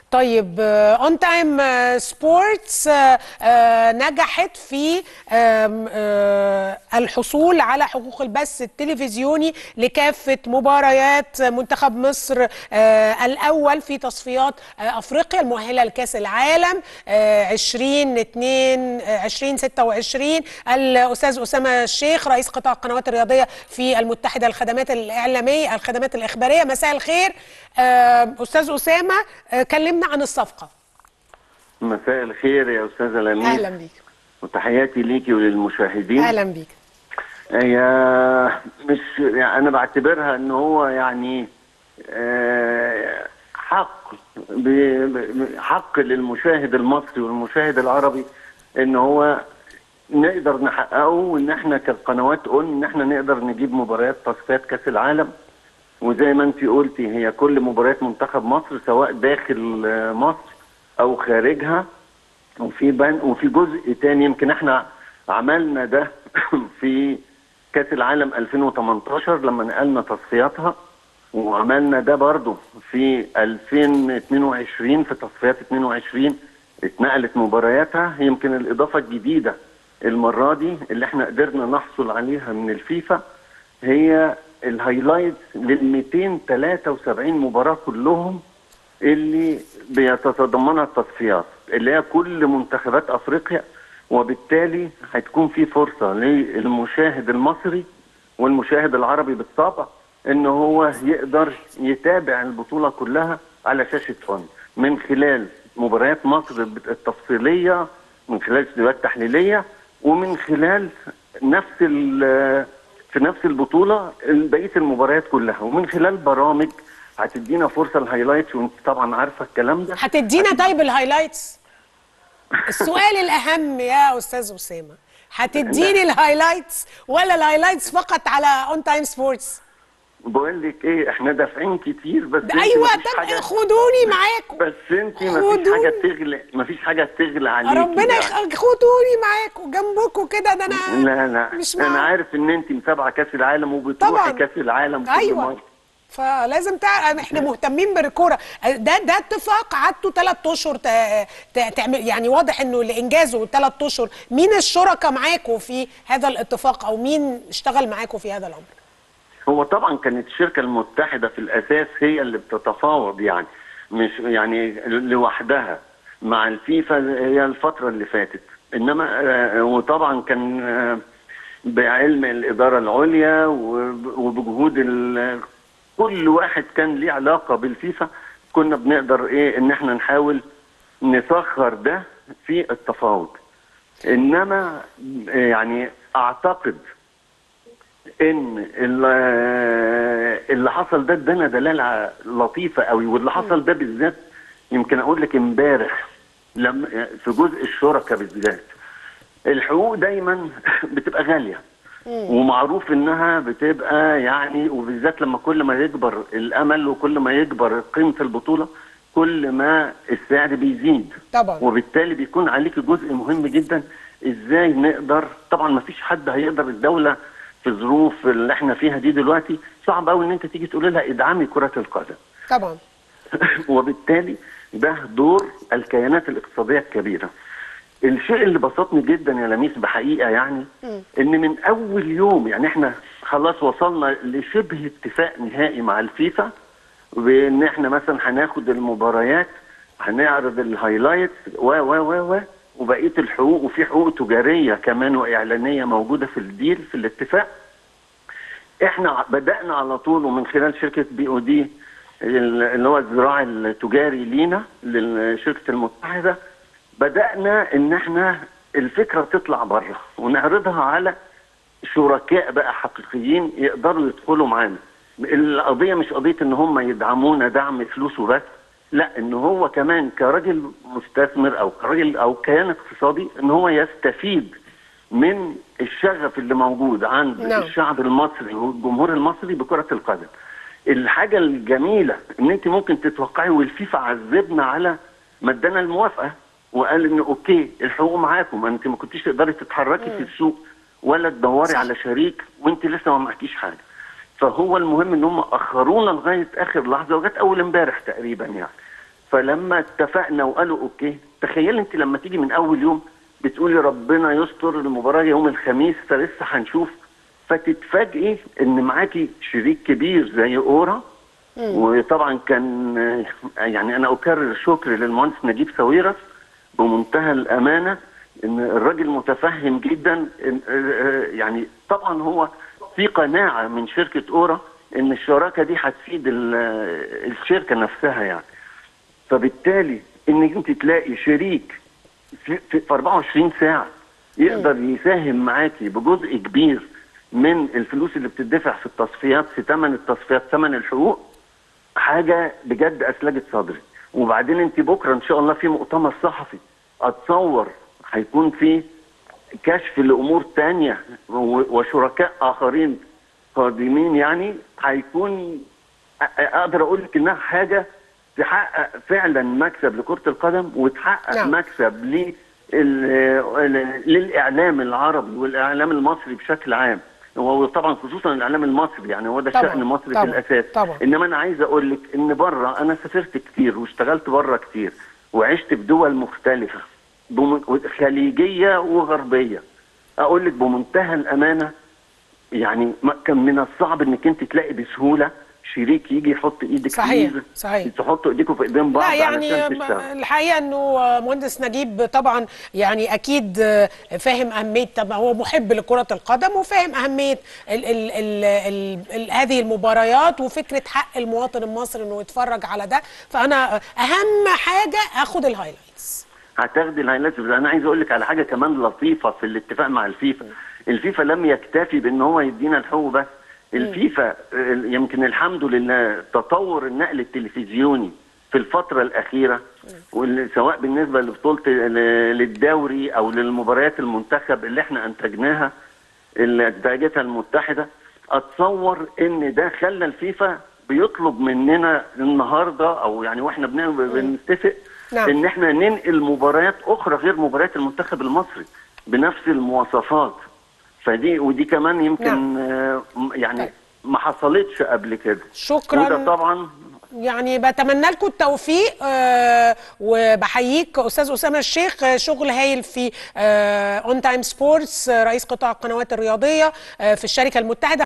طيب اون تايم سبورتس نجحت في آم، آه، الحصول على حقوق البث التلفزيوني لكافة مباريات منتخب مصر آه، الأول في تصفيات آه، أفريقيا المؤهلة لكأس العالم 2022 2026 الأستاذ أسامة الشيخ رئيس قطاع القنوات الرياضية في المتحدة الخدمات الإعلامية الخدمات الإخبارية مساء الخير آه، أستاذ أسامة آه، كلمنا عن الصفقة مساء الخير يا استاذه لميس أهلا بيك وتحياتي ليكي وللمشاهدين أهلا بيك هي مش يعني انا بعتبرها ان هو يعني آه، حق ب- ب- حق للمشاهد المصري والمشاهد العربي ان هو نقدر نحققه وان احنا كقنوات اون ان احنا نقدر نجيب مباريات تصفيات كاس العالم وزي ما انت قلتي هي كل مباريات منتخب مصر سواء داخل آه، مصر او خارجها وفي بن وفي جزء تاني يمكن احنا عملنا ده في كاس العالم 2018 لما نقلنا تصفياتها وعملنا ده برضو في 2022 في تصفيات 22 اتنقلت مبارياتها يمكن الإضافة الجديدة المرة دي اللي احنا قدرنا نحصل عليها من الفيفا هي الهايلايت لل 273 مباراة كلهم اللي بيتضمنها التصفيات اللي هي كل منتخبات افريقيا وبالتالي هتكون في فرصه للمشاهد المصري والمشاهد العربي بالطبع ان هو يقدر يتابع البطوله كلها على شاشه فن من خلال مباريات مصر التفصيليه من خلال استديوهات تحليليه ومن خلال نفس ال- في نفس البطوله بقيه المباريات كلها ومن خلال برامج هتدينا فرصه الهايلايتس وانت طبعا عارفه الكلام ده هتدينا طيب الهايلايتس السؤال الأهم يا أستاذ أسامة هتديني الهايلايتس ولا الهايلايتس فقط على اون تايم سبورتس بقول لك ايه احنا دافعين كتير بس انت ايوه مفيش طب حاجة- خدوني معاكم بس انت مفيش خدوني. حاجه تغلى مفيش حاجه تغلى عليكي ربنا يعني. يخ... خدوني معاكم جنبكم كده ده انا لا لا مش انا معاكم. عارف ان انت متابعه كاس العالم وبتروحي طبعاً. كاس العالم كل ايوه مرة. فلازم تعرف احنا مهتمين بالكوره ده ده اتفاق قعدتوا ثلاث اشهر ت- ت- تعمل يعني واضح انه لانجازه ثلاث اشهر مين الشركاء معاكم في هذا الاتفاق او مين اشتغل معاكم في هذا الامر هو طبعا كانت الشركه المتحده في الاساس هي اللي بتتفاوض يعني مش يعني لوحدها مع الفيفا هي الفتره اللي فاتت انما آه، وطبعا كان آه، بعلم الاداره العليا وب- وبجهود ال- كل واحد كان ليه علاقه بالفيفا كنا بنقدر ايه ان احنا نحاول نسخر ده في التفاوض انما آه، يعني اعتقد ان ال- اللي حصل ده ادانا دلاله لطيفه قوي واللي حصل ده بالذات يمكن اقول لك امبارح لما في جزء الشركاء بالذات الحقوق دايما بتبقى غاليه ومعروف انها بتبقى يعني وبالذات لما كل ما يكبر الامل وكل ما يكبر قيمه البطوله كل ما السعر بيزيد طبعا وبالتالي بيكون عليك جزء مهم جدا ازاي نقدر طبعا ما فيش حد هيقدر الدوله في الظروف اللي احنا فيها دي دلوقتي صعب قوي ان انت تيجي تقول لها ادعمي كره القدم طبعا وبالتالي ده دور الكيانات الاقتصاديه الكبيره الشيء اللي بسطني جدا يا لميس بحقيقه يعني ان من اول يوم يعني احنا خلاص وصلنا لشبه اتفاق نهائي مع الفيفا بان احنا مثلا هناخد المباريات هنعرض الهايلايتس و و و و وبقيه الحقوق وفي حقوق تجاريه كمان واعلانيه موجوده في الديل في الاتفاق احنا بدانا على طول ومن خلال شركه بي او دي اللي هو الذراع التجاري لينا للشركه المتحده بدانا ان احنا الفكره تطلع بره ونعرضها على شركاء بقى حقيقيين يقدروا يدخلوا معانا القضيه مش قضيه ان هم يدعمونا دعم فلوس وبس لا ان هو كمان كراجل مستثمر او كراجل او كيان اقتصادي ان هو يستفيد من الشغف اللي موجود عند نعم. الشعب المصري والجمهور المصري بكره القدم الحاجه الجميله ان انت ممكن تتوقعي والفيفا عذبنا على ما ادانا الموافقه وقال ان اوكي الحقوق معاكم انت ما كنتيش تقدري تتحركي في السوق ولا تدوري صح. على شريك وانت لسه ما معكيش حاجه فهو المهم ان هم اخرونا لغايه اخر لحظه لغايه اول امبارح تقريبا يعني فلما اتفقنا وقالوا اوكي تخيل انت لما تيجي من اول يوم بتقولي ربنا يستر المباراه يوم الخميس فلسه هنشوف فتتفاجئي ان معاكي شريك كبير زي اورا وطبعا كان آه، يعني انا اكرر شكري للمهندس نجيب ساويرس بمنتهى الامانه ان الراجل متفهم جدا إن- آه، آه، يعني طبعا هو في قناعه من شركه اورا ان الشراكه دي هتفيد ال- آه، الشركه نفسها يعني فبالتالي ان انت تلاقي شريك في, في في 24 ساعه يقدر يساهم معاكي بجزء كبير من الفلوس اللي بتدفع في التصفيات في ثمن التصفيات ثمن الحقوق حاجه بجد اسلجت صدري وبعدين انت بكره ان شاء الله في مؤتمر صحفي اتصور هيكون في كشف لامور تانية و- وشركاء اخرين قادمين يعني هيكون أ- اقدر اقول لك انها حاجه تحقق فعلا مكسب لكره القدم وتحقق نعم. نعم. مكسب لل- ال- للاعلام العربي والاعلام المصري بشكل عام وطبعا خصوصا الاعلام المصري يعني هو ده طبعاً، شان مصري طبعاً، في الاساس طبعاً. انما انا عايز اقول لك ان بره انا سافرت كتير واشتغلت بره كتير وعشت في دول مختلفه بم- خليجيه وغربيه اقول لك بمنتهى الامانه يعني ما كان من الصعب انك انت تلاقي بسهوله شريك يجي يحط ايدك صحيح، في إيد، صحيح. تحطوا ايديكم في ايدين بعض لا يعني علشان تشتغل الحقيقه انه مهندس نجيب طبعا يعني اكيد فاهم اهميه طبعا هو محب لكره القدم وفاهم اهميه ال ال ال ال ال هذه المباريات وفكره حق المواطن المصري انه يتفرج على ده فانا اهم حاجه اخد الهايلايتس هتاخدي الهايلايتس بس انا عايز اقول لك على حاجه كمان لطيفه في الاتفاق مع الفيفا الفيفا لم يكتفي بان هو يدينا الحقوق بس الفيفا آه، يمكن الحمد لله تطور النقل التلفزيوني في الفتره الاخيره وال- سواء بالنسبه لبطوله ال- للدوري او للمباريات المنتخب اللي احنا انتجناها اللي انتجتها المتحده اتصور ان ده خلى الفيفا بيطلب مننا النهارده او يعني واحنا بن- بنتفق نعم. ان احنا ننقل مباريات اخرى غير مباريات المنتخب المصري بنفس المواصفات فدي ودي كمان يمكن نعم. آه، م- يعني طيب. ما حصلتش قبل كده شكراً. وده طبعا يعني بتمنى لكم التوفيق آه وبحييك استاذ اسامه الشيخ آه، شغل هايل في اون تايم سبورتس رئيس قطاع القنوات الرياضيه آه في الشركه المتحده